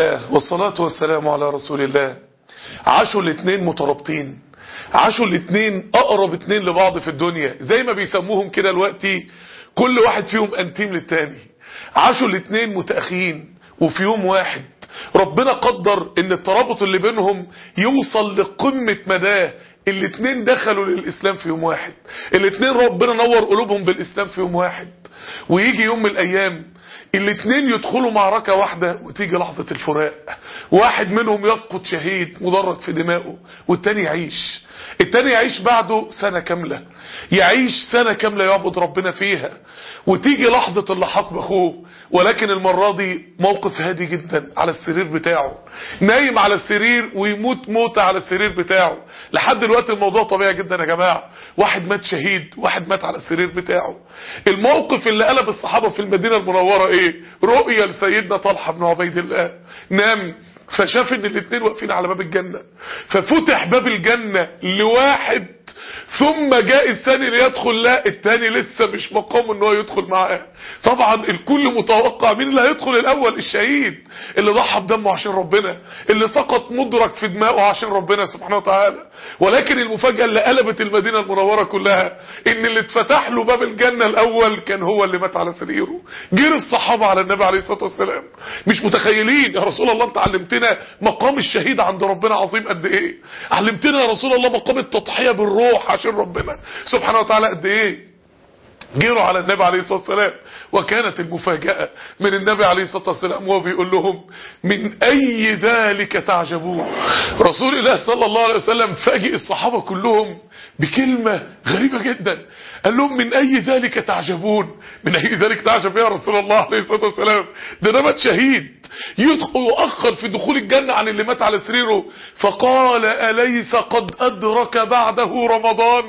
الله والصلاة والسلام على رسول الله عاشوا الاتنين مترابطين عاشوا الاتنين اقرب اتنين لبعض في الدنيا زي ما بيسموهم كده دلوقتي كل واحد فيهم انتيم للتاني عاشوا الاتنين متأخيين وفي يوم واحد ربنا قدر ان الترابط اللي بينهم يوصل لقمة مداه الاتنين دخلوا للإسلام في يوم واحد الاتنين ربنا نور قلوبهم بالإسلام في يوم واحد ويجي يوم من الأيام الاتنين يدخلوا معركة واحدة وتيجي لحظة الفراق واحد منهم يسقط شهيد مدرج في دماغه والتاني يعيش التاني يعيش بعده سنة كاملة يعيش سنة كاملة يعبد ربنا فيها وتيجي لحظة اللحاق باخوه ولكن المرة دي موقف هادي جدا على السرير بتاعه نايم على السرير ويموت موتة على السرير بتاعه لحد دلوقتي الموضوع طبيعي جدا يا جماعة واحد مات شهيد واحد مات على السرير بتاعه الموقف اللي قلب الصحابة في المدينة المنورة ايه رؤية لسيدنا طلحة بن عبيد الله نام فشاف ان الاثنين واقفين على باب الجنة ففتح باب الجنة لواحد ثم جاء الثاني ليدخل لا الثاني لسه مش مقام ان هو يدخل معاه طبعا الكل متوقع مين اللي هيدخل الاول الشهيد اللي ضحى بدمه عشان ربنا اللي سقط مدرك في دماغه عشان ربنا سبحانه وتعالى ولكن المفاجأة اللي قلبت المدينة المنورة كلها ان اللي اتفتح له باب الجنة الاول كان هو اللي مات على سريره جري الصحابة على النبي عليه الصلاة والسلام مش متخيلين يا رسول الله انت علمتنا مقام الشهيد عند ربنا عظيم قد ايه علمتنا يا رسول الله مقام التضحية بالروح عشان ربنا سبحانه وتعالى قد ايه جيروا على النبي عليه الصلاة والسلام وكانت المفاجأة من النبي عليه الصلاة والسلام وهو بيقول لهم من أي ذلك تعجبون رسول الله صلى الله عليه وسلم فاجئ الصحابة كلهم بكلمة غريبة جدا قال لهم من أي ذلك تعجبون من أي ذلك تعجب يا رسول الله عليه الصلاة والسلام ده ده مات شهيد يدخل يؤخر في دخول الجنة عن اللي مات على سريره فقال أليس قد أدرك بعده رمضان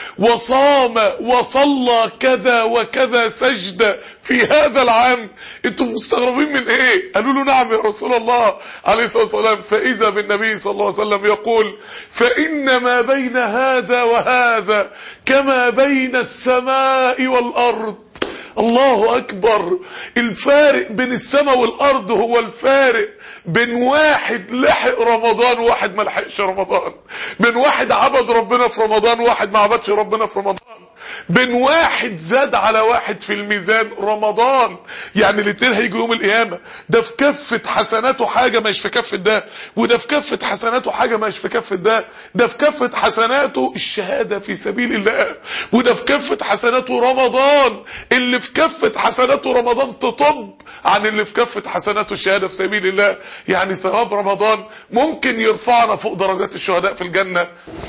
وصام وصلى كذا وكذا سجدة في هذا العام انتم مستغربين من ايه قالوا له نعم يا رسول الله عليه الصلاة والسلام فاذا بالنبي صلى الله عليه وسلم يقول فان ما بين هذا وهذا كما بين السماء والارض الله اكبر الفارق بين السماء والارض هو الفارق بين واحد لحق رمضان وواحد ما لحقش رمضان بين واحد عبد ربنا في رمضان وواحد ما عبدش ربنا في رمضان بين واحد زاد على واحد في الميزان رمضان يعني الاثنين هيجوا يوم القيامة ده في كفة حسناته حاجة مش في كفة ده وده في كفة حسناته حاجة مش في كفة ده ده في كفة حسناته الشهادة في سبيل الله وده في كفة حسناته رمضان اللي في كفة حسناته رمضان تطب عن اللي في كفة حسناته الشهادة في سبيل الله يعني ثواب رمضان ممكن يرفعنا فوق درجات الشهداء في الجنة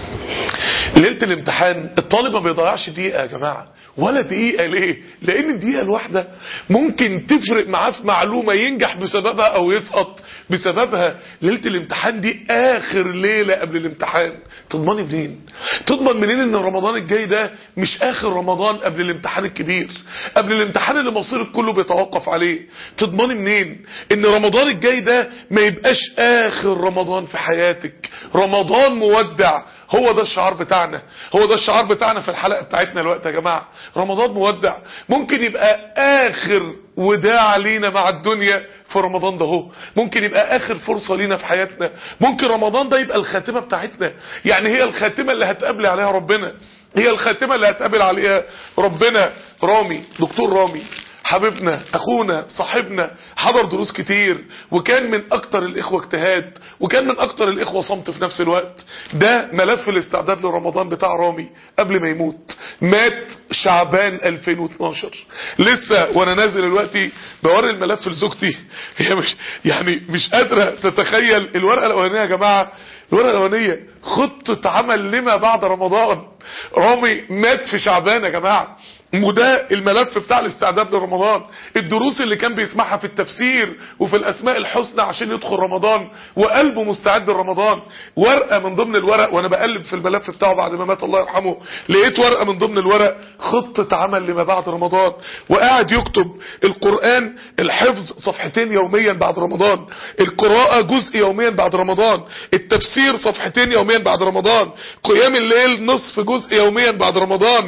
ليلة الامتحان الطالب ما بيضيعش دقيقة يا جماعة ولا دقيقة ليه لان الدقيقة الواحدة ممكن تفرق معاه في معلومة ينجح بسببها او يسقط بسببها ليلة الامتحان دي اخر ليلة قبل الامتحان تضمني منين تضمن منين ان رمضان الجاي ده مش اخر رمضان قبل الامتحان الكبير قبل الامتحان اللي مصيرك كله بيتوقف عليه تضمني منين ان رمضان الجاي ده ما يبقاش اخر رمضان في حياتك رمضان مودع هو ده الشعار بتاعنا هو ده الشعار بتاعنا في الحلقة بتاعتنا الوقت يا جماعة رمضان مودع ممكن يبقى اخر وداع لينا مع الدنيا في رمضان ده هو ممكن يبقى اخر فرصة لينا في حياتنا ممكن رمضان ده يبقى الخاتمة بتاعتنا يعني هي الخاتمة اللي هتقابل عليها ربنا هي الخاتمة اللي هتقابل عليها ربنا رامي دكتور رامي حبيبنا اخونا صاحبنا حضر دروس كتير وكان من اكتر الاخوة اجتهاد وكان من اكتر الاخوة صمت في نفس الوقت ده ملف الاستعداد لرمضان بتاع رامي قبل ما يموت مات شعبان 2012 لسه وانا نازل دلوقتي بوري الملف لزوجتي هي مش يعني مش قادرة تتخيل الورقة الاولانية يا جماعة الورقة الاولانية خطة عمل لما بعد رمضان رامي مات في شعبان يا جماعة وده الملف بتاع الاستعداد لرمضان الدروس اللي كان بيسمعها في التفسير وفي الاسماء الحسنى عشان يدخل رمضان وقلبه مستعد لرمضان ورقة من ضمن الورق وانا بقلب في الملف بتاعه بعد ما مات الله يرحمه لقيت ورقة من ضمن الورق خطة عمل لما بعد رمضان وقاعد يكتب القرآن الحفظ صفحتين يوميا بعد رمضان القراءة جزء يوميا بعد رمضان التفسير صفحتين يوميا بعد رمضان قيام الليل نصف جزء يوميا بعد رمضان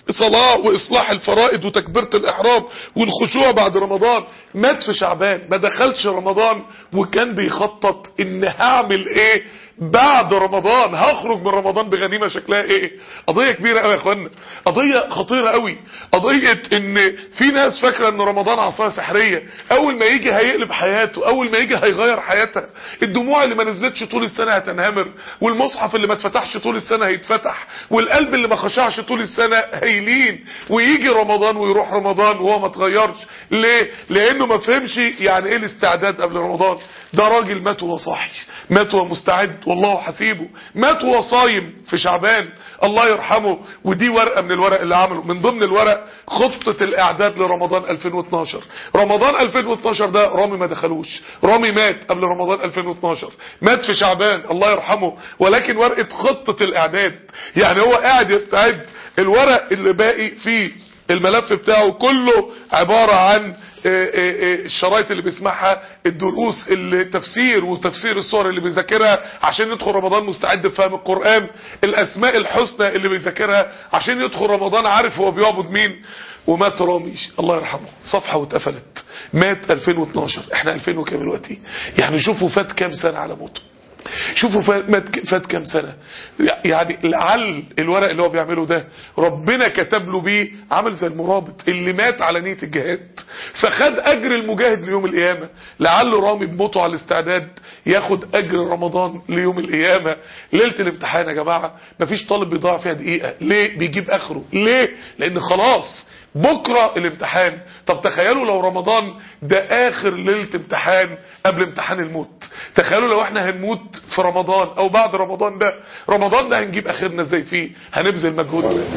صلاة واصلاح الفرائض وتكبيرة الاحرام والخشوع بعد رمضان مات في شعبان ما دخلش رمضان وكان بيخطط ان هعمل ايه بعد رمضان هخرج من رمضان بغنيمة شكلها ايه قضية كبيرة قوي يا اخوانا قضية خطيرة قوي قضية ان في ناس فاكرة ان رمضان عصاية سحرية اول ما يجي هيقلب حياته اول ما يجي هيغير حياتها الدموع اللي ما نزلتش طول السنة هتنهمر والمصحف اللي ما اتفتحش طول السنة هيتفتح والقلب اللي ما خشعش طول السنة هيلين ويجي رمضان ويروح رمضان وهو ما اتغيرش ليه لانه ما فهمش يعني ايه الاستعداد قبل رمضان ده راجل مات وهو صاحي مات وهو مستعد والله حسيبه مات وهو صايم في شعبان الله يرحمه ودي ورقة من الورق اللي عمله من ضمن الورق خطة الاعداد لرمضان 2012 رمضان 2012 ده رامي ما دخلوش رامي مات قبل رمضان 2012 مات في شعبان الله يرحمه ولكن ورقة خطة الاعداد يعني هو قاعد يستعد الورق اللي باقي فيه الملف بتاعه كله عبارة عن الشرايط اللي بيسمعها الدروس التفسير وتفسير الصور اللي بيذاكرها عشان يدخل رمضان مستعد بفهم القرآن الاسماء الحسنى اللي بيذاكرها عشان يدخل رمضان عارف هو بيعبد مين ومات رامي الله يرحمه صفحة واتقفلت مات 2012 احنا 2000 وكام دلوقتي يعني شوفوا فات كام سنة على موته شوفوا فات, فات كام سنة يعني لعل الورق اللي هو بيعمله ده ربنا كتب له بيه عمل زي المرابط اللي مات على نية الجهاد فخد اجر المجاهد ليوم القيامة لعل رامي بموته على الاستعداد ياخد اجر رمضان ليوم القيامة ليلة الامتحان يا جماعة مفيش طالب بيضيع فيها دقيقة ليه بيجيب اخره ليه لان خلاص بكرة الامتحان طب تخيلوا لو رمضان ده اخر ليلة امتحان قبل امتحان الموت تخيلوا لو احنا هنموت في رمضان او بعد رمضان ده رمضان ده هنجيب اخرنا ازاي فيه هنبذل مجهود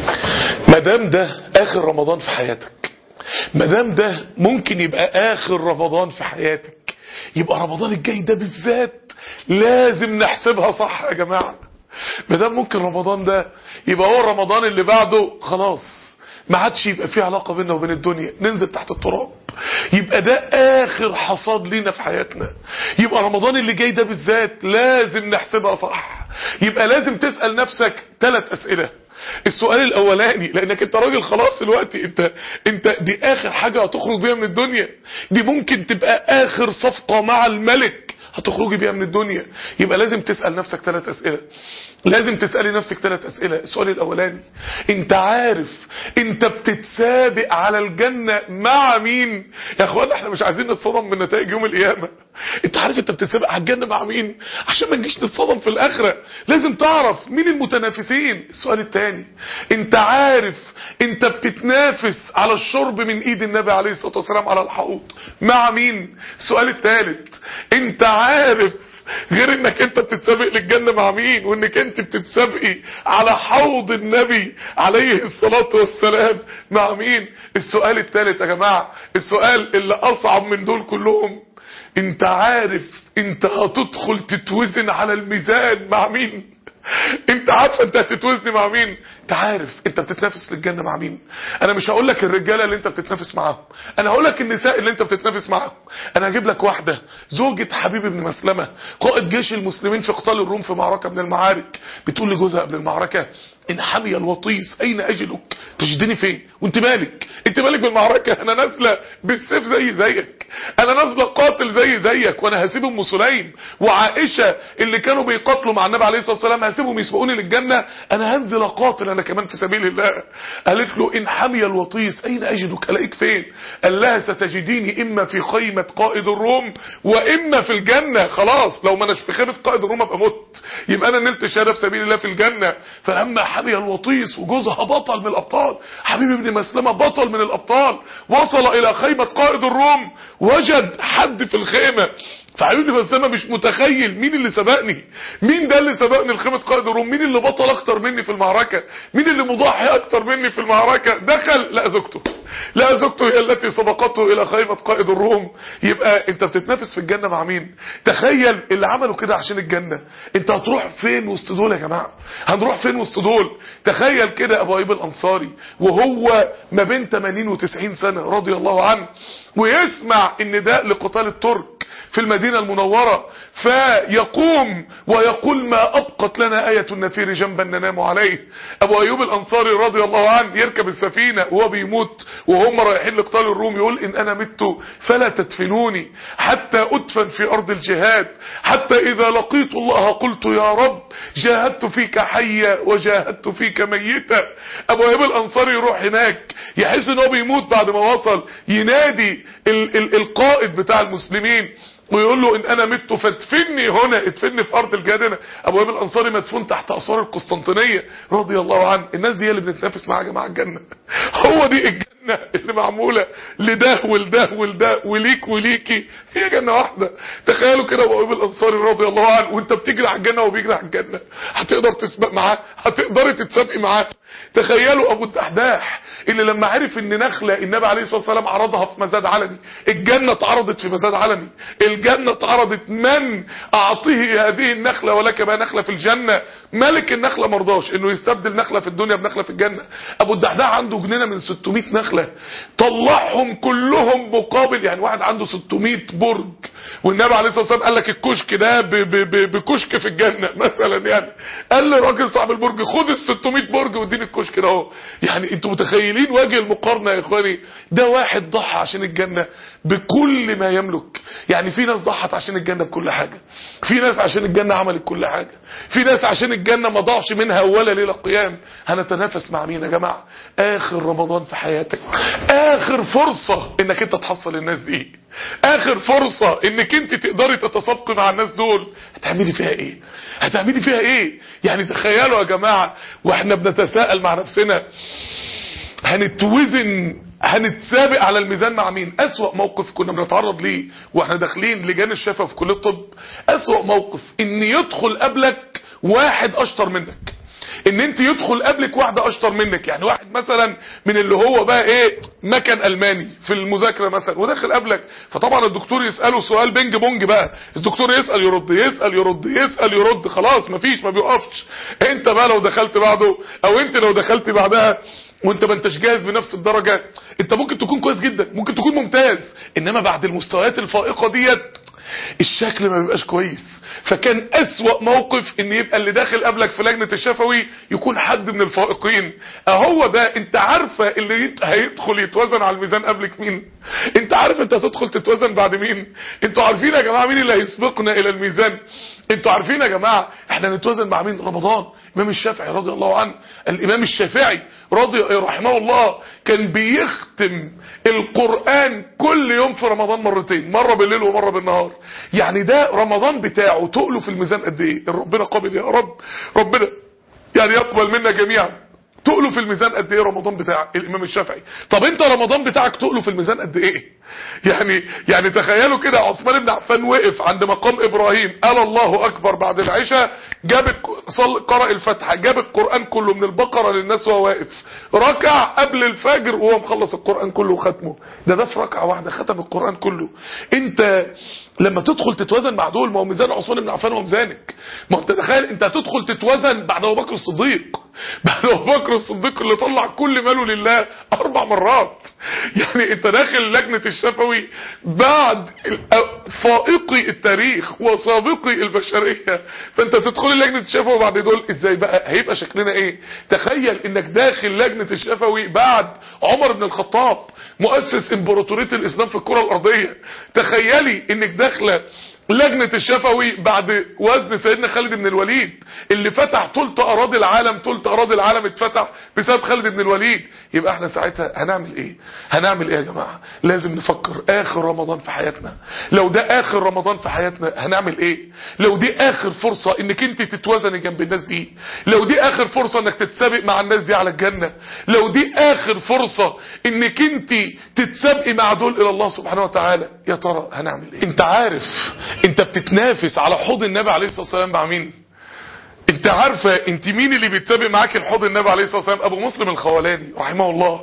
مادام ده اخر رمضان في حياتك مادام ده ممكن يبقى اخر رمضان في حياتك يبقى رمضان الجاي ده بالذات لازم نحسبها صح يا جماعة مادام ممكن رمضان ده يبقى هو رمضان اللي بعده خلاص ما عادش يبقى في علاقة بيننا وبين الدنيا ننزل تحت التراب يبقى ده اخر حصاد لينا في حياتنا يبقى رمضان اللي جاي ده بالذات لازم نحسبها صح يبقى لازم تسأل نفسك ثلاث اسئلة السؤال الاولاني لانك انت راجل خلاص دلوقتي انت انت دي اخر حاجة هتخرج بيها من الدنيا دي ممكن تبقى اخر صفقة مع الملك هتخرجي بيها من الدنيا يبقى لازم تسأل نفسك ثلاث اسئلة لازم تسألي نفسك ثلاث اسئلة السؤال الاولاني انت عارف انت بتتسابق على الجنة مع مين يا اخوانا احنا مش عايزين نتصدم من نتائج يوم القيامة انت عارف انت بتتسابق على الجنة مع مين عشان ما نجيش نتصدم في الاخرة لازم تعرف مين المتنافسين السؤال الثاني انت عارف انت بتتنافس على الشرب من ايد النبي عليه الصلاة والسلام على الحوض مع مين السؤال الثالث انت عارف غير انك انت بتتسابق للجنة مع مين وانك انت بتتسابقي على حوض النبي عليه الصلاة والسلام مع مين السؤال الثالث يا جماعة السؤال اللي اصعب من دول كلهم انت عارف انت هتدخل تتوزن على الميزان مع مين انت عارف انت هتتوزن مع مين انت عارف انت بتتنافس للجنة مع مين انا مش هقول لك الرجالة اللي انت بتتنافس معاهم انا هقول لك النساء اللي انت بتتنافس معاهم انا هجيب لك واحدة زوجة حبيب بن مسلمة قائد جيش المسلمين في قتال الروم في معركة من المعارك بتقول لجوزها قبل المعركة ان حمي الوطيس اين اجلك تجدني فين وانت مالك انت مالك بالمعركة انا نازلة بالسيف زي زيك انا نازلة قاتل زي زيك وانا هسيب ام سليم وعائشة اللي كانوا بيقاتلوا مع النبي عليه الصلاة والسلام هسيبهم يسبقوني للجنة انا هنزل اقاتل انا كمان في سبيل الله قالت له ان حمي الوطيس اين اجدك الاقيك فين قال لها ستجديني اما في خيمة قائد الروم واما في الجنة خلاص لو ما اناش في خيمة قائد الروم ابقى مت يبقى انا نلت شهاده في سبيل الله في الجنة فلما حمي الوطيس وجوزها بطل من الابطال حبيب بن مسلمة بطل من الابطال وصل الى خيمة قائد الروم وجد حد في الخيمة فعيون بن مسلمة مش متخيل مين اللي سبقني مين ده اللي سبقني لخيمة قائد الروم مين اللي بطل اكتر مني في المعركة مين اللي مضحي اكتر مني في المعركة دخل لا زوجته لا زوجته هي التي سبقته الى خيمة قائد الروم يبقى انت بتتنافس في الجنة مع مين تخيل اللي عملوا كده عشان الجنة انت هتروح فين وسط دول يا جماعة هنروح فين وسط دول تخيل كده ابو ايوب الانصاري وهو ما بين 80 و90 سنة رضي الله عنه ويسمع ان ده لقتال الترك في المدينة المنورة فيقوم ويقول ما أبقت لنا آية النثير جنبا ننام عليه أبو أيوب الأنصاري رضي الله عنه يركب السفينة وهو بيموت وهم رايحين لقتال الروم يقول إن أنا مت فلا تدفنوني حتى أدفن في أرض الجهاد حتى إذا لقيت الله قلت يا رب جاهدت فيك حيا وجاهدت فيك ميتا أبو أيوب الأنصاري يروح هناك يحس إن هو بيموت بعد ما وصل ينادي ال ال القائد بتاع المسلمين ويقول له ان انا مت فادفني هنا ادفني في ارض الجهاد هنا ابو ايوب الانصاري مدفون تحت اسوار القسطنطينيه رضي الله عنه الناس دي هي اللي بنتنافس معاها يا جماعه الجنه هو دي الجنه اللي معموله لده ولده ولده وليك وليكي هي جنه واحده تخيلوا كده ابو ايوب الانصاري رضي الله عنه وانت بتجري على الجنه وبيجري على الجنه هتقدر تسبق معاه هتقدري تتسابقي معاه تخيلوا ابو الدحداح اللي لما عرف ان نخله النبي عليه الصلاه والسلام عرضها في مزاد علني الجنه اتعرضت في مزاد علني الجنه اتعرضت من اعطيه هذه النخله ولك بها نخله في الجنه ملك النخله مرضاش انه يستبدل نخله في الدنيا بنخله في الجنه ابو الدحداح عنده جنينه من 600 نخله طلعهم كلهم مقابل يعني واحد عنده 600 برج والنبي عليه الصلاه والسلام قال لك الكشك ده ب- ب- ب- بكشك في الجنه مثلا يعني قال للراجل صاحب البرج خد ال 600 برج واديني الكشك ده اهو يعني انتوا متخيلين وجه المقارنه يا اخواني ده واحد ضحى عشان الجنه بكل ما يملك يعني في ناس ضحت عشان الجنه بكل حاجه في ناس عشان الجنه عملت كل حاجه في ناس عشان الجنه ما ضاعش منها ولا ليله قيام هنتنافس مع مين يا جماعه اخر رمضان في حياتك اخر فرصه انك انت تحصل الناس دي اخر فرصة انك انت تقدري تتسابقي مع الناس دول هتعملي فيها ايه هتعملي فيها ايه يعني تخيلوا يا جماعة واحنا بنتساءل مع نفسنا هنتوزن هنتسابق على الميزان مع مين اسوأ موقف كنا بنتعرض ليه واحنا داخلين لجان الشفا في كلية الطب اسوأ موقف ان يدخل قبلك واحد اشطر منك ان انت يدخل قبلك واحدة اشطر منك يعني واحد مثلا من اللي هو بقى ايه مكن الماني في المذاكرة مثلا وداخل قبلك فطبعا الدكتور يسأله سؤال بينج بونج بقى الدكتور يسأل يرد يسأل يرد يسأل يرد خلاص مفيش ما بيقفش انت بقى لو دخلت بعده او انت لو دخلت بعدها وانت ما انتش جاهز بنفس الدرجة انت ممكن تكون كويس جدا ممكن تكون ممتاز انما بعد المستويات الفائقة ديت الشكل ما بيبقاش كويس فكان اسوأ موقف ان يبقى اللي داخل قبلك في لجنة الشفوي يكون حد من الفائقين اهو ده انت عارفة اللي يت- هيدخل يتوزن على الميزان قبلك مين انت عارف انت هتدخل تتوزن بعد مين انتوا عارفين يا جماعة مين اللي هيسبقنا الى الميزان انتوا عارفين يا جماعة احنا نتوزن مع مين رمضان امام الشافعي رضي الله عنه الامام الشافعي رضي رحمه الله كان بيختم القرآن كل يوم في رمضان مرتين مرة بالليل ومرة بالنهار يعني ده رمضان بتاعه تقله في الميزان قد ايه ربنا قابل يا رب ربنا يعني يقبل منا جميعا تقله في الميزان قد ايه رمضان بتاع الامام الشافعي طب انت رمضان بتاعك تقله في الميزان قد ايه يعني يعني تخيلوا كده عثمان بن عفان وقف عند مقام ابراهيم قال الله اكبر بعد العشاء جاب الك- صل قرأ الفاتحه جاب القران كله من البقره للناس وهو واقف ركع قبل الفجر وهو مخلص القران كله وختمه ده ده في ركعه واحده ختم القران كله انت لما تدخل تتوازن مع دول ما هو ميزان عثمان بن عفان هو ميزانك ما هو انت تخيل انت هتدخل تتوازن بعد ابو بكر الصديق بعد ابو بكر الصديق اللي طلع كل ماله لله اربع مرات يعني انت داخل لجنه الشفوي بعد ال- فائقي التاريخ وسابقي البشريه فانت تدخل لجنه الشفوي بعد دول ازاي بقى هيبقى شكلنا ايه تخيل انك داخل لجنه الشفوي بعد عمر بن الخطاب مؤسس امبراطوريه الاسلام في الكره الارضيه تخيلي انك داخله لجنة الشفوي بعد وزن سيدنا خالد بن الوليد اللي فتح تلت اراضي العالم تلت اراضي العالم اتفتح بسبب خالد بن الوليد يبقى احنا ساعتها هنعمل ايه هنعمل ايه يا جماعة لازم نفكر اخر رمضان في حياتنا لو ده اخر رمضان في حياتنا هنعمل ايه لو دي اخر فرصة انك انت تتوازني جنب الناس دي لو دي اخر فرصة انك تتسابق مع الناس دي على الجنة لو دي اخر فرصة انك انت تتسابقي مع دول الى الله سبحانه وتعالى يا ترى هنعمل ايه انت عارف انت بتتنافس على حوض النبي عليه الصلاة والسلام مع مين انت عارفة انت مين اللي بيتسابق معاك الحوض النبي عليه الصلاة والسلام ابو مسلم الخولاني رحمه الله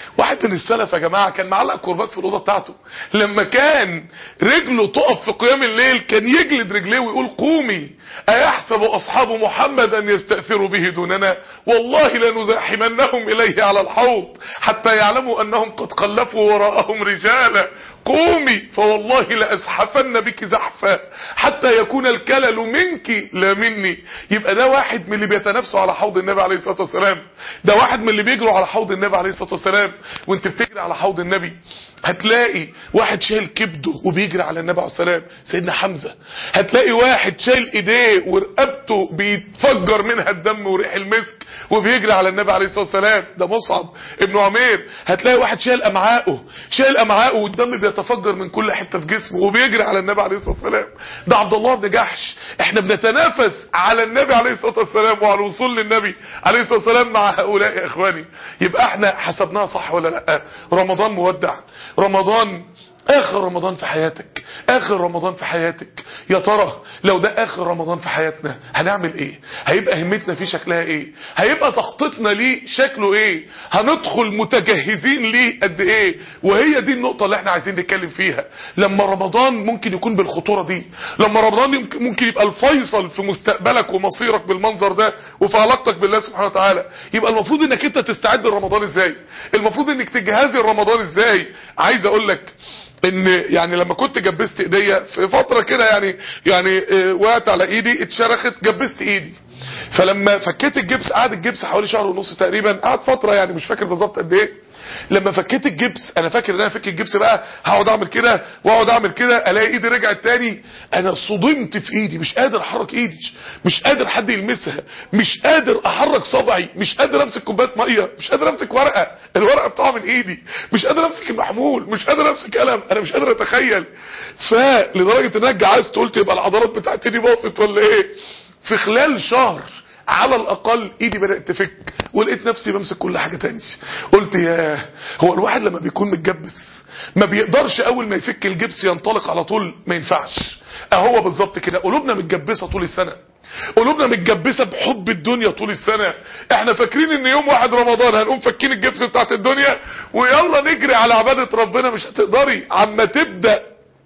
واحد من السلف يا جماعة كان معلق كرباج في الأوضة بتاعته لما كان رجله تقف في قيام الليل كان يجلد رجليه ويقول قومي أيحسب أصحاب محمد أن يستأثروا به دوننا والله لنزاحمنهم إليه على الحوض حتى يعلموا أنهم قد خلفوا وراءهم رجالا قومي فوالله لأزحفن بك زحفا حتى يكون الكلل منك لا مني يبقى ده واحد من اللي بيتنافسوا على حوض النبي عليه الصلاة والسلام ده واحد من اللي بيجروا على حوض النبي عليه الصلاة والسلام وانت بتجري على حوض النبي هتلاقي واحد شايل كبده وبيجري على النبي عليه السلام سيدنا حمزة هتلاقي واحد شايل ايديه ورقبته بيتفجر منها الدم وريح المسك وبيجري على النبي عليه الصلاة والسلام ده مصعب ابن عمير هتلاقي واحد شايل امعائه شايل امعائه والدم بيتفجر من كل حتة في جسمه وبيجري على النبي عليه الصلاة والسلام ده عبد الله بن جحش احنا بنتنافس على النبي عليه الصلاة والسلام وعلى الوصول للنبي عليه الصلاة والسلام مع هؤلاء يا اخواني يبقى احنا حسبناها صح ولا لا رمضان مودع رمضان اخر رمضان في حياتك اخر رمضان في حياتك يا ترى لو ده اخر رمضان في حياتنا هنعمل ايه هيبقى همتنا فيه شكلها ايه هيبقى تخطيطنا ليه شكله ايه هندخل متجهزين ليه قد ايه وهي دي النقطة اللي احنا عايزين نتكلم فيها لما رمضان ممكن يكون بالخطورة دي لما رمضان ممكن يبقى الفيصل في مستقبلك ومصيرك بالمنظر ده وفي علاقتك بالله سبحانه وتعالى يبقى المفروض انك انت تستعد لرمضان ازاي المفروض انك تجهزي رمضان ازاي عايز اقول لك ان يعني لما كنت جبست ايديا في فترة كده يعني يعني اه وقعت على ايدي اتشرخت جبست ايدي فلما فكيت الجبس قعد الجبس حوالي شهر ونص تقريبا قعد فترة يعني مش فاكر بالظبط قد ايه لما فكيت الجبس انا فاكر ان انا فك الجبس بقى هقعد اعمل كده واقعد اعمل كده الاقي ايدي رجعت تاني انا صدمت في ايدي مش قادر احرك ايدي مش قادر حد يلمسها مش قادر احرك صبعي مش قادر امسك كوبايه ميه مش قادر امسك ورقه الورقه بتقع من ايدي مش قادر امسك المحمول مش قادر امسك قلم انا مش قادر اتخيل فلدرجه ان انا اتجعزت قلت يبقى العضلات بتاعت ايدي باظت ولا ايه في خلال شهر على الاقل ايدي بدات تفك ولقيت نفسي بمسك كل حاجه تاني قلت يا هو الواحد لما بيكون متجبس ما بيقدرش اول ما يفك الجبس ينطلق على طول ما ينفعش اهو بالظبط كده قلوبنا متجبسه طول السنه قلوبنا متجبسه بحب الدنيا طول السنه احنا فاكرين ان يوم واحد رمضان هنقوم فاكين الجبس بتاعت الدنيا ويلا نجري على عباده ربنا مش هتقدري عما تبدا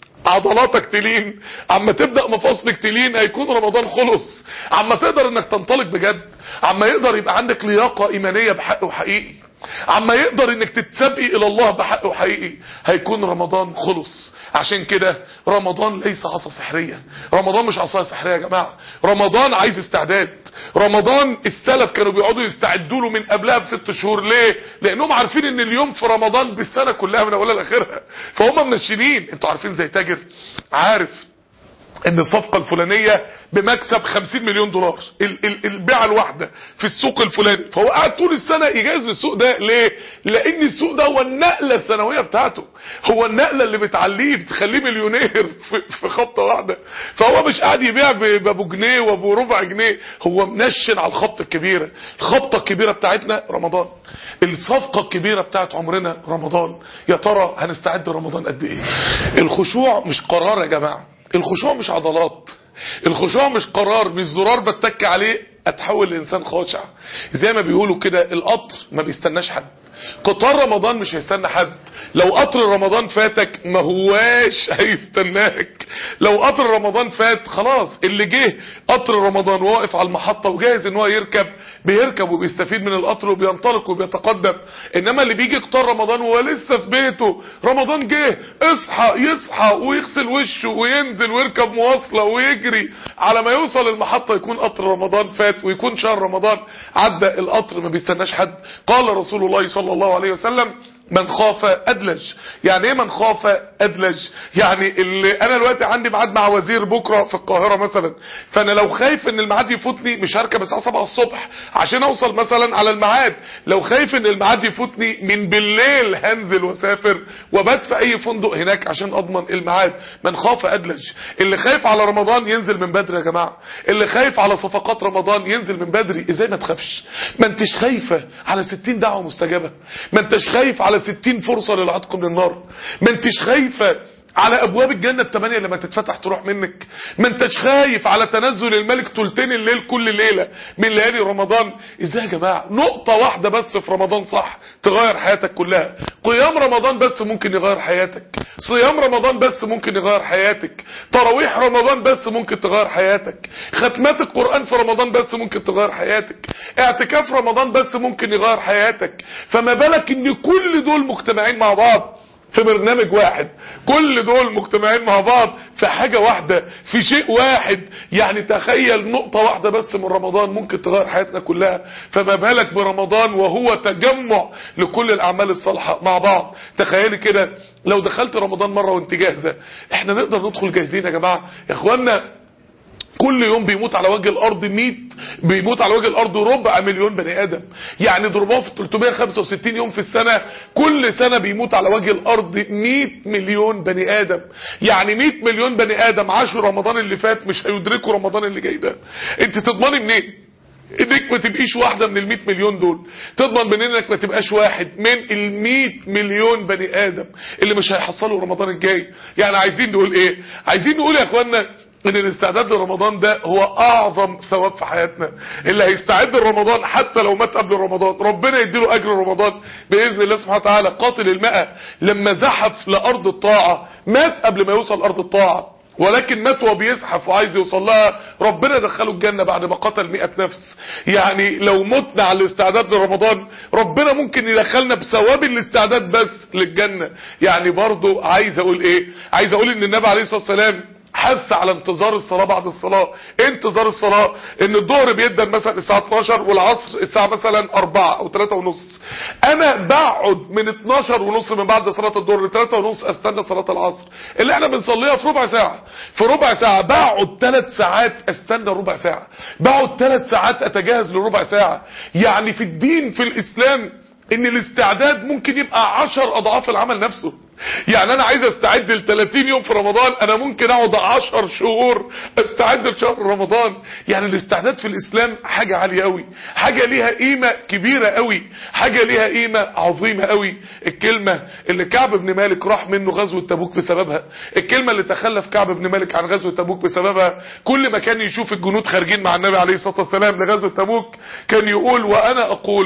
عضلاتك تلين عما تبدأ مفاصلك تلين هيكون رمضان خلص عما تقدر انك تنطلق بجد عما يقدر يبقى عندك لياقة ايمانية بحق وحقيقي عما يقدر انك تتسابقي الى الله بحق وحقيقي هيكون رمضان خلص عشان كده رمضان ليس عصا سحرية رمضان مش عصاية سحرية يا جماعة رمضان عايز استعداد رمضان السلف كانوا بيقعدوا يستعدوا له من قبلها بست شهور ليه لانهم عارفين ان اليوم في رمضان بالسنة كلها من اولها لاخرها فهم منشنين انتوا عارفين زي تاجر عارف ان الصفقة الفلانية بمكسب 50 مليون دولار ال- ال- البيعة الواحدة في السوق الفلاني فهو قاعد طول السنة يجهز للسوق ده ليه لان السوق ده هو النقلة السنوية بتاعته هو النقلة اللي بتعليه بتخليه مليونير في, في خبطة واحدة فهو مش قاعد يبيع ب- بابو جنيه وابو ربع جنيه هو منشن على الخبطة الكبيرة الخبطة الكبيرة بتاعتنا رمضان الصفقة الكبيرة بتاعت عمرنا رمضان يا ترى هنستعد رمضان قد ايه الخشوع مش قرار يا جماعة الخشوع مش عضلات الخشوع مش قرار مش زرار بتك عليه اتحول لانسان خاشع زي ما بيقولوا كده القطر ما بيستناش حد قطار رمضان مش هيستنى حد لو قطر رمضان فاتك ما هواش هيستناك لو قطر رمضان فات خلاص اللي جه قطر رمضان واقف على المحطة وجاهز ان هو يركب بيركب وبيستفيد من القطر وبينطلق وبيتقدم انما اللي بيجي قطار رمضان وهو لسه في بيته رمضان جه اصحى يصحى ويغسل وشه وينزل ويركب مواصلة ويجري على ما يوصل المحطة يكون قطر رمضان فات ويكون شهر رمضان عدى القطر ما بيستناش حد قال رسول الله صلى الله عليه وسلم من خاف ادلج يعني ايه من خاف ادلج يعني اللي انا دلوقتي عندي ميعاد مع وزير بكره في القاهره مثلا فانا لو خايف ان الميعاد يفوتني مش هركب الساعه 7 الصبح عشان اوصل مثلا على الميعاد لو خايف ان الميعاد يفوتني من بالليل هنزل واسافر وبات في اي فندق هناك عشان اضمن الميعاد من خاف ادلج اللي خايف على رمضان ينزل من بدري يا جماعه اللي خايف على صفقات رمضان ينزل من بدري ازاي ما تخافش ما انتش خايفه على 60 دعوه مستجابه ما انتش خايف على 60 فرصة للعتق من النار ما انتش خايفة على ابواب الجنة الثمانية لما تتفتح تروح منك ما انتش خايف على تنزل الملك تلتين الليل كل ليلة من ليالي رمضان ازاي يا جماعة نقطة واحدة بس في رمضان صح تغير حياتك كلها قيام رمضان بس ممكن يغير حياتك صيام رمضان بس ممكن يغير حياتك تراويح رمضان بس ممكن تغير حياتك ختمات القرآن في رمضان بس ممكن تغير حياتك اعتكاف رمضان بس ممكن يغير حياتك فما بالك ان كل دول مجتمعين مع بعض في برنامج واحد كل دول مجتمعين مع بعض في حاجة واحدة في شيء واحد يعني تخيل نقطة واحدة بس من رمضان ممكن تغير حياتنا كلها فما بالك برمضان وهو تجمع لكل الأعمال الصالحة مع بعض تخيلي كده لو دخلت رمضان مرة وانت جاهزة احنا نقدر ندخل جاهزين يا جماعة يا اخوانا كل يوم بيموت على وجه الارض 100 بيموت على وجه الارض ربع مليون بني ادم يعني ضربوها في 365 يوم في السنة كل سنة بيموت على وجه الارض 100 مليون بني ادم يعني 100 مليون بني ادم عاشوا رمضان اللي فات مش هيدركوا رمضان اللي جاي ده انت تضمني منين انك ما تبقيش واحدة من ال مليون دول تضمن من انك ما تبقاش واحد من ال مليون بني ادم اللي مش هيحصلوا رمضان الجاي يعني عايزين نقول ايه عايزين نقول يا اخوانا ان الاستعداد لرمضان ده هو اعظم ثواب في حياتنا اللي هيستعد لرمضان حتى لو مات قبل رمضان ربنا يديله اجر رمضان باذن الله سبحانه وتعالى قاتل الماء لما زحف لارض الطاعة مات قبل ما يوصل ارض الطاعة ولكن مات وهو بيزحف وعايز يوصل لها ربنا دخله الجنة بعد ما قتل مئة نفس يعني لو متنا على الاستعداد لرمضان ربنا ممكن يدخلنا بثواب الاستعداد بس للجنة يعني برضو عايز اقول ايه عايز اقول ان النبي عليه الصلاة والسلام حث على انتظار الصلاة بعد الصلاة ايه انتظار الصلاة ان الظهر بيدن مثلا الساعة 12 والعصر الساعة مثلا 4 او 3 ونص انا بقعد من 12 ونص من بعد صلاة الظهر ل 3 ونص استنى صلاة العصر اللي احنا بنصليها في ربع ساعة في ربع ساعة بقعد 3 ساعات استنى ربع ساعة بقعد 3 ساعات اتجهز لربع ساعة يعني في الدين في الاسلام ان الاستعداد ممكن يبقى 10 اضعاف العمل نفسه يعني انا عايز استعد ل 30 يوم في رمضان انا ممكن اقعد 10 شهور استعد لشهر رمضان يعني الاستعداد في الاسلام حاجة عالية قوي حاجة ليها قيمة كبيرة قوي حاجة ليها قيمة عظيمة قوي الكلمة اللي كعب بن مالك راح منه غزوة تبوك بسببها الكلمة اللي تخلف كعب بن مالك عن غزوة تبوك بسببها كل ما كان يشوف الجنود خارجين مع النبي عليه الصلاة والسلام لغزوة تبوك كان يقول وانا اقول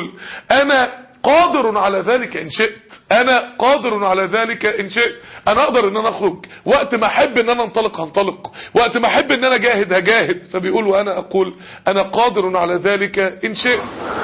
انا قادر على ذلك ان شئت انا قادر على ذلك ان شئت انا اقدر ان انا اخرج وقت ما احب ان انا انطلق هنطلق وقت ما احب ان انا جاهد هجاهد فبيقول وانا اقول انا قادر على ذلك ان شئت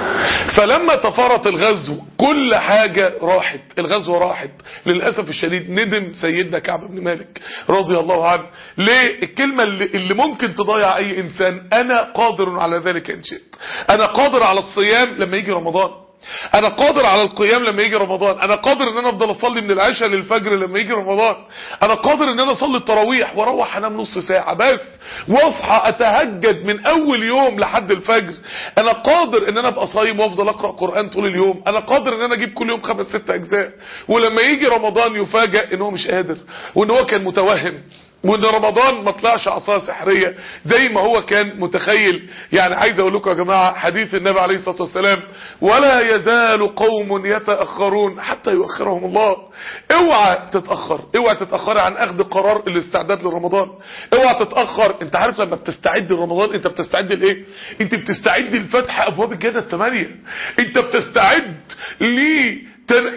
فلما تفارط الغزو كل حاجة راحت الغزوة راحت للأسف الشديد ندم سيدنا كعب بن مالك رضي الله عنه ليه الكلمة اللي, اللي ممكن تضيع اي انسان انا قادر على ذلك ان شئت انا قادر على الصيام لما يجي رمضان انا قادر على القيام لما يجي رمضان انا قادر ان انا افضل اصلي من العشاء للفجر لما يجي رمضان انا قادر ان انا اصلي التراويح واروح انام نص ساعة بس واصحى اتهجد من اول يوم لحد الفجر انا قادر ان انا ابقى صايم وافضل اقرا قران طول اليوم انا قادر ان انا اجيب كل يوم خمس ست اجزاء ولما يجي رمضان يفاجئ ان هو مش قادر وان هو كان متوهم وان رمضان ما طلعش عصا سحرية زي ما هو كان متخيل يعني عايز اقول لكم يا جماعة حديث النبي عليه الصلاة والسلام ولا يزال قوم يتأخرون حتى يؤخرهم الله اوعى تتأخر اوعى تتأخر عن اخذ قرار الاستعداد لرمضان اوعى تتأخر انت عارف لما بتستعد لرمضان انت بتستعد لايه انت بتستعد لفتح ابواب الجنة الثمانية انت بتستعد ليه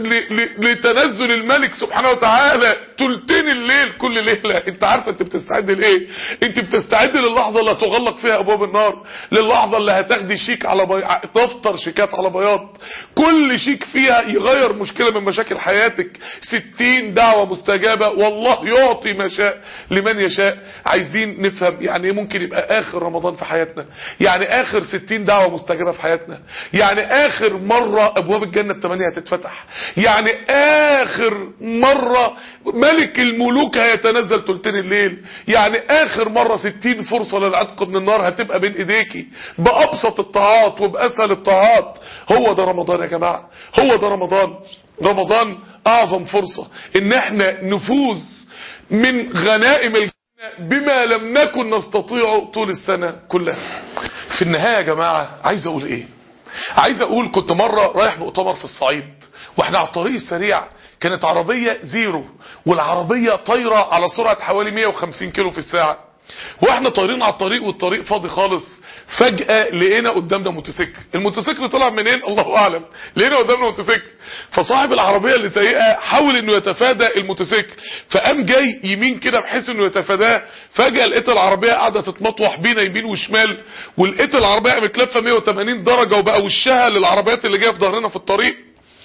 لتنزل الملك سبحانه وتعالى تلتين الليل كل ليلة انت عارفة انت بتستعد لايه انت بتستعد للحظة اللي هتغلق فيها ابواب النار للحظة اللي هتاخدي شيك على بي... دفتر شيكات على بياض كل شيك فيها يغير مشكلة من مشاكل حياتك ستين دعوة مستجابة والله يعطي ما شاء لمن يشاء عايزين نفهم يعني ايه ممكن يبقى اخر رمضان في حياتنا يعني اخر ستين دعوة مستجابة في حياتنا يعني اخر مرة ابواب الجنة الثمانية هتتفتح يعني اخر مرة ملك الملوك هيتنزل تلتين الليل يعني اخر مرة ستين فرصة للعتق من النار هتبقى بين ايديكي بابسط الطاعات وباسهل الطاعات هو ده رمضان يا جماعة هو ده رمضان رمضان اعظم فرصة ان احنا نفوز من غنائم الجنة بما لم نكن نستطيعه طول السنة كلها في النهاية يا جماعة عايز اقول ايه عايز اقول كنت مرة رايح مؤتمر في الصعيد واحنا على الطريق السريع كانت عربية زيرو والعربية طايرة على سرعة حوالي 150 كيلو في الساعة واحنا طايرين على الطريق والطريق فاضي خالص فجأة لقينا قدامنا موتوسيكل الموتوسيكل طلع منين الله اعلم لقينا قدامنا موتوسيكل فصاحب العربية اللي سايقها حاول انه يتفادى الموتوسيكل فقام جاي يمين كده بحيث انه يتفاداه فجأة لقيت العربية قاعدة تتمطوح بينا يمين وشمال ولقيت العربية قامت لفة 180 درجة وبقى وشها للعربيات اللي جايه في ظهرنا في الطريق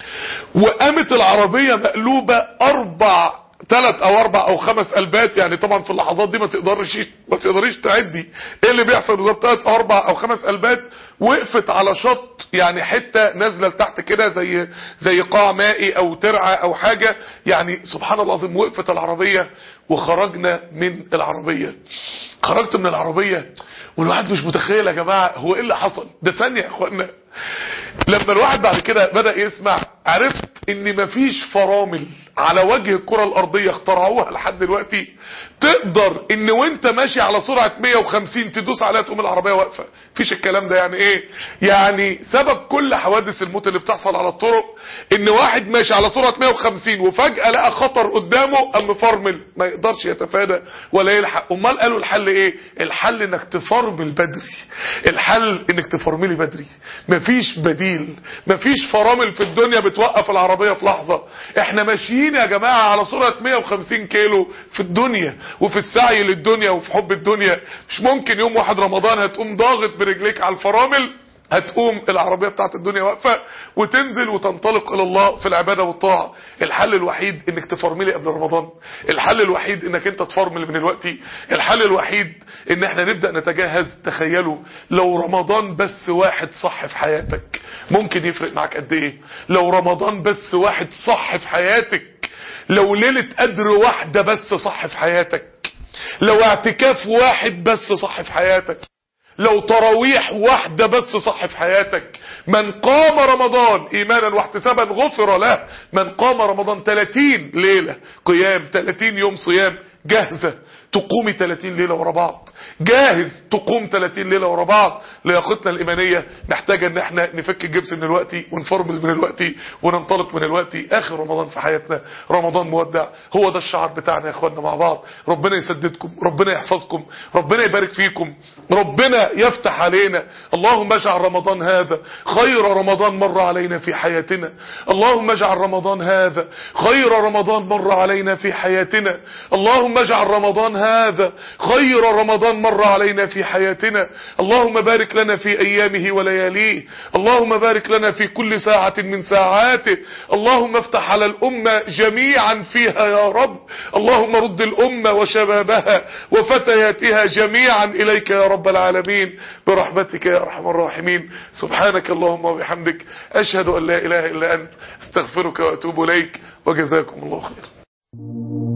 وقامت العربية مقلوبة اربع ثلاث او اربع او خمس قلبات يعني طبعا في اللحظات دي ما تقدرش ما تقدريش تعدي ايه اللي بيحصل بالظبط ثلاث او اربع او خمس قلبات وقفت على شط يعني حته نازله لتحت كده زي زي قاع مائي او ترعه او حاجه يعني سبحان الله العظيم وقفت العربيه وخرجنا من العربيه خرجت من العربيه والواحد مش متخيل يا جماعه هو ايه اللي حصل ده ثانيه يا اخوانا لما الواحد بعد كده بدأ يسمع عرفت ان مفيش فرامل على وجه الكرة الارضية اخترعوها لحد دلوقتي تقدر ان وانت ماشي على سرعة 150 تدوس عليها تقوم العربية واقفة مفيش الكلام ده يعني ايه يعني سبب كل حوادث الموت اللي بتحصل على الطرق ان واحد ماشي على سرعة 150 وفجأة لقى خطر قدامه ام فرمل ما يقدرش يتفادى ولا يلحق امال قالوا الحل ايه الحل انك تفرمل بدري الحل انك تفرملي بدري مفيش بديل مفيش فرامل في الدنيا بتوقف العربية في لحظة احنا ماشيين يا جماعة على سرعة 150 كيلو في الدنيا وفي السعي للدنيا وفي حب الدنيا مش ممكن يوم واحد رمضان هتقوم ضاغط برجليك على الفرامل هتقوم العربية بتاعت الدنيا واقفة وتنزل وتنطلق الى الله في العبادة والطاعة الحل الوحيد انك تفرملي قبل رمضان الحل الوحيد انك انت تفرمل من الوقت الحل الوحيد ان احنا نبدأ نتجهز تخيلوا لو رمضان بس واحد صح في حياتك ممكن يفرق معاك قد ايه لو رمضان بس واحد صح في حياتك لو ليلة قدر واحدة بس صح في حياتك لو اعتكاف واحد بس صح في حياتك لو تراويح واحدة بس صح في حياتك من قام رمضان ايمانا واحتسابا غفر له من قام رمضان 30 ليلة قيام 30 يوم صيام جاهزة تقومي 30 ليلة ورا بعض جاهز تقوم 30 ليلة ورا بعض لياقتنا الإيمانية نحتاج ان احنا نفك الجبس من الوقت ونفرمل من الوقت وننطلق من الوقت اخر رمضان في حياتنا رمضان مودع هو ده الشعار بتاعنا يا اخواننا مع بعض ربنا يسددكم ربنا يحفظكم ربنا يبارك فيكم ربنا يفتح علينا اللهم اجعل رمضان هذا خير رمضان مر علينا في حياتنا اللهم اجعل رمضان هذا خير رمضان مر علينا في حياتنا اللهم اجعل رمضان هذا خير رمضان مر علينا في حياتنا اللهم بارك لنا في أيامه ولياليه اللهم بارك لنا في كل ساعة من ساعاته اللهم افتح على الأمة جميعا فيها يا رب اللهم رد الأمة وشبابها وفتياتها جميعا إليك يا رب العالمين برحمتك يا أرحم الراحمين سبحانك اللهم وبحمدك أشهد أن لا إله إلا أنت استغفرك وأتوب إليك وجزاكم الله خير